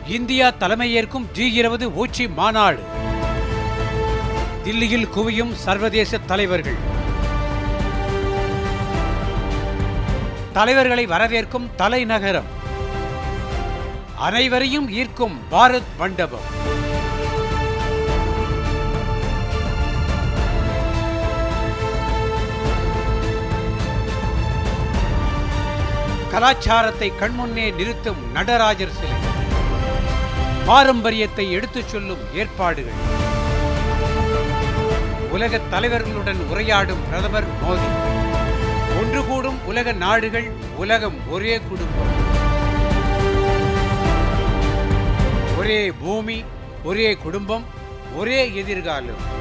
India தலைமையேற்கும் G இருபது உச்சி மாநாடு தில்லியில் குவியும் சர்வதேச தலைவர்கள் தலைவர்களை வரவேற்கும் தலைநகரம் அனைவரையும் ஈர்க்கும் பாரத் மண்டபம் கலாச்சாரத்தை கண்முன்னே நிறுத்தும் நடராஜர் சிலை பாரம்பரியத்தை எடுத்துச் சொல்லும் ஏற்பாடுகள் உலக தலைவர்களுடன் உரையாடும் பிரதமர் மோடி ஒன்று கூடும் உலக நாடுகள் உலகம் ஒரே குடும்பம் ஒரே பூமி ஒரே குடும்பம் ஒரே எதிர்காலம்